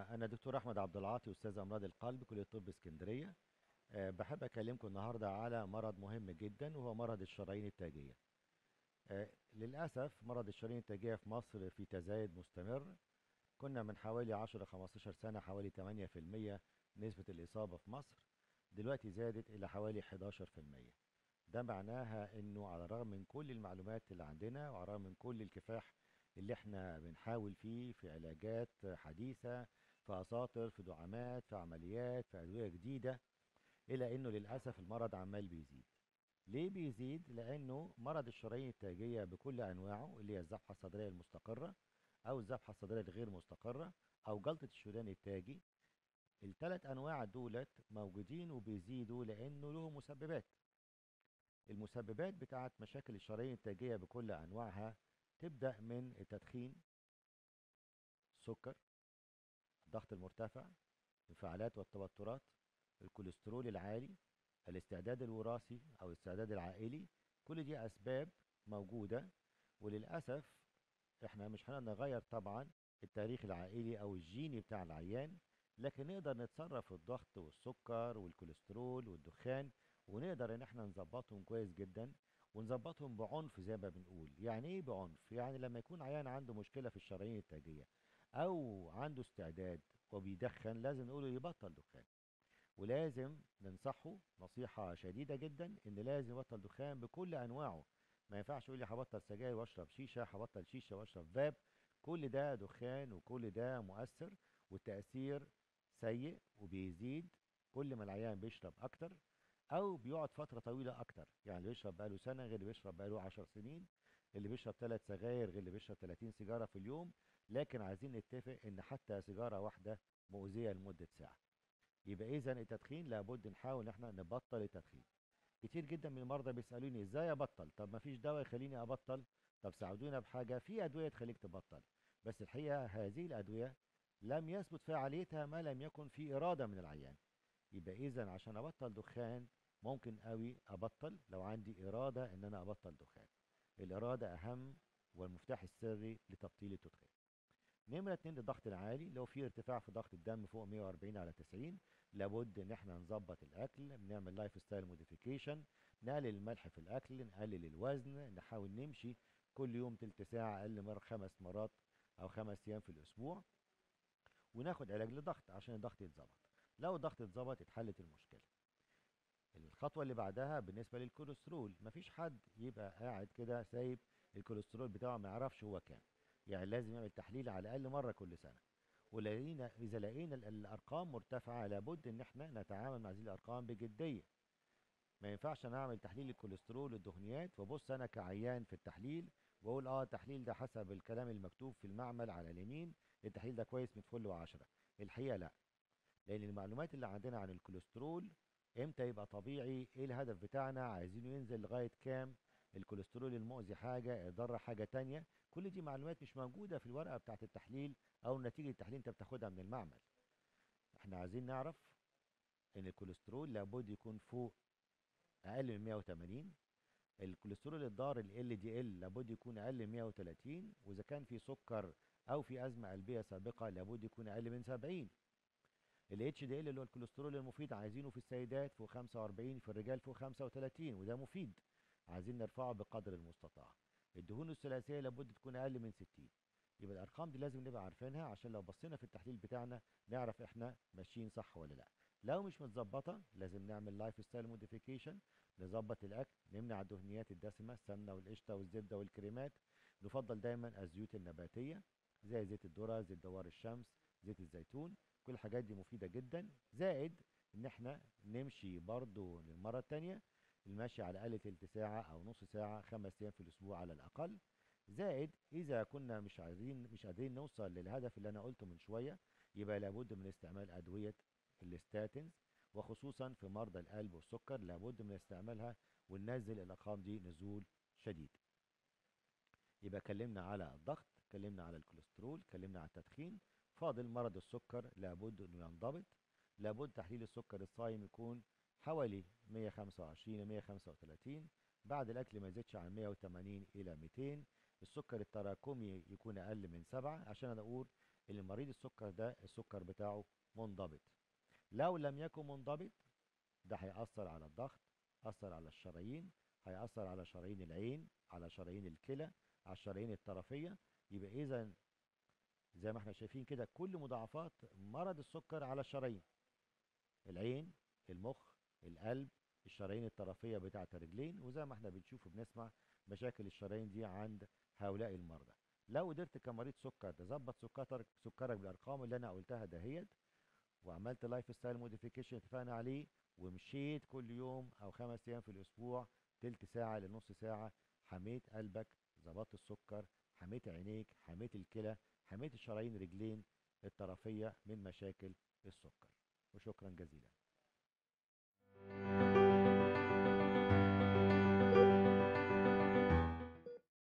آه، أنا دكتور أحمد عبد العاطي أستاذ أمراض القلب كلية طب اسكندرية آه، بحب أكلمكم النهاردة على مرض مهم جدا وهو مرض الشرايين التاجية آه، للأسف مرض الشرايين التاجية في مصر في تزايد مستمر كنا من حوالي 10 15 سنة حوالي 8% نسبة الإصابة في مصر دلوقتي زادت إلى حوالي 11% ده معناها إنه على الرغم من كل المعلومات اللي عندنا وعلى الرغم من كل الكفاح اللي احنا بنحاول فيه في علاجات حديثة في أساطر في دعامات في عمليات في أدوية جديدة إلى إنه للأسف المرض عمال بيزيد ليه بيزيد؟ لأنه مرض الشرايين التاجية بكل أنواعه اللي هي الذبحة الصدرية المستقرة أو الذبحة الصدرية الغير مستقرة أو جلطة الشريان التاجي الثلاث أنواع دولت موجودين وبيزيدوا لأنه لهم مسببات المسببات بتاعت مشاكل الشرايين التاجية بكل أنواعها تبدأ من التدخين السكر الضغط المرتفع الانفعالات والتوترات الكوليسترول العالي الاستعداد الوراثي أو الاستعداد العائلي كل دي أسباب موجودة وللأسف احنا مش هنغير طبعا التاريخ العائلي أو الجيني بتاع العيان لكن نقدر نتصرف في الضغط والسكر والكوليسترول والدخان ونقدر ان احنا نظبطهم كويس جدا ونظبطهم بعنف زي ما بنقول يعني ايه بعنف يعني لما يكون عيان عنده مشكله في الشرايين التاجيه او عنده استعداد وبيدخن لازم نقوله يبطل دخان ولازم ننصحه نصيحه شديده جدا ان لازم يبطل دخان بكل انواعه ما ينفعش يقول لي هبطل سجاير واشرب شيشه هبطل شيشه واشرب فاب كل ده دخان وكل ده مؤثر والتاثير سيء وبيزيد كل ما العيان بيشرب اكتر او بيقعد فتره طويله اكتر يعني اللي بيشرب بقاله سنه غير اللي بيشرب بقاله 10 سنين اللي بيشرب ثلاث سجاير غير اللي بيشرب 30 سيجاره في اليوم لكن عايزين نتفق ان حتى سيجاره واحده مؤذيه لمده ساعه يبقى اذا التدخين لابد نحاول ان احنا نبطل التدخين كتير جدا من المرضى بيسالوني ازاي ابطل طب ما فيش دواء يخليني ابطل طب ساعدونا بحاجه في ادويه تخليك تبطل بس الحقيقه هذه الادويه لم يثبت فعاليتها ما لم يكن في اراده من العيان يبقى اذا عشان ابطل دخان ممكن قوي ابطل لو عندي اراده ان انا ابطل دخان الاراده اهم والمفتاح السري لتبطيل التدخين نمرة اتنين الضغط العالي لو في ارتفاع في ضغط الدم فوق 140 على 90 لابد ان احنا نظبط الاكل نعمل لايف ستايل موديفيكيشن نقلل الملح في الاكل نقلل الوزن نحاول نمشي كل يوم تلت ساعة اقل مرة خمس مرات او خمس ايام في الاسبوع وناخد علاج للضغط عشان الضغط يتظبط لو الضغط اتظبط اتحلت المشكلة الخطوة اللي بعدها بالنسبة للكوليسترول مفيش حد يبقى قاعد كده سايب الكوليسترول بتاعه ما يعرفش هو كام يعني لازم يعمل تحليل على الأقل مرة كل سنة ولقينا إذا لقينا ال- الأرقام مرتفعة لابد إن احنا نتعامل مع هذه الأرقام بجدية ما ينفعش أنا أعمل تحليل الكوليسترول والدهنيات وأبص أنا كعيان في التحليل وأقول أه التحليل ده حسب الكلام المكتوب في المعمل على اليمين التحليل ده كويس من فل وعشرة الحقيقة لأ لأن المعلومات اللي عندنا عن الكوليسترول امتى يبقى طبيعي ايه الهدف بتاعنا عايزينه ينزل لغاية كام الكوليسترول المؤذي حاجة الضرر حاجة تانية كل دي معلومات مش موجودة في الورقة بتاعة التحليل او نتيجة التحليل انت بتاخدها من المعمل احنا عايزين نعرف ان الكوليسترول لابد يكون فوق اقل من 180 الكوليسترول الضار ال LDL لابد يكون اقل من 130 واذا كان في سكر او في ازمة قلبية سابقة لابد يكون اقل من 70 ال HDL اللي هو الكوليسترول المفيد عايزينه في السيدات فوق 45 في الرجال فوق 35 وده مفيد عايزين نرفعه بقدر المستطاع الدهون الثلاثيه لابد تكون اقل من 60 يبقى الارقام دي لازم نبقى عارفينها عشان لو بصينا في التحليل بتاعنا نعرف احنا ماشيين صح ولا لا لو مش متظبطه لازم نعمل لايف ستايل موديفيكيشن نظبط الاكل نمنع الدهنيات الدسمه السمنه والقشطه والزبده والكريمات نفضل دايما الزيوت النباتيه زي زيت الذره زيت دوار الشمس زيت الزيتون كل الحاجات دي مفيده جدا زائد ان احنا نمشي برضو للمره الثانيه المشي على الاقل تلت ساعه او نص ساعه خمس ايام في الاسبوع على الاقل زائد اذا كنا مش عايزين مش قادرين نوصل للهدف اللي انا قلته من شويه يبقى لابد من استعمال ادويه الستاتينز وخصوصا في مرضى القلب والسكر لابد من استعمالها وننزل الارقام دي نزول شديد يبقى اتكلمنا على الضغط اتكلمنا على الكوليسترول اتكلمنا على التدخين فاضل مرض السكر لابد انه ينضبط لابد تحليل السكر الصايم يكون حوالي 125 ل 135 بعد الاكل ما يزيدش عن 180 الى 200 السكر التراكمي يكون اقل من 7 عشان انا اقول اللي مريض السكر ده السكر بتاعه منضبط لو لم يكن منضبط ده هيأثر على الضغط أثر على الشرايين هيأثر على شرايين العين على شرايين الكلى على الشرايين الطرفية يبقى إذا زي ما احنا شايفين كده كل مضاعفات مرض السكر على الشرايين العين المخ القلب الشرايين الطرفية بتاعة الرجلين وزي ما احنا بنشوف وبنسمع مشاكل الشرايين دي عند هؤلاء المرضى لو قدرت كمريض سكر تظبط سكرك سكرك بالارقام اللي انا قلتها دهيت وعملت لايف ستايل موديفيكيشن اتفقنا عليه ومشيت كل يوم او خمس ايام في الاسبوع تلت ساعه لنص ساعه حميت قلبك ظبطت السكر حميت عينيك حميت الكلى حميت الشرايين رجلين الطرفيه من مشاكل السكر وشكرا جزيلا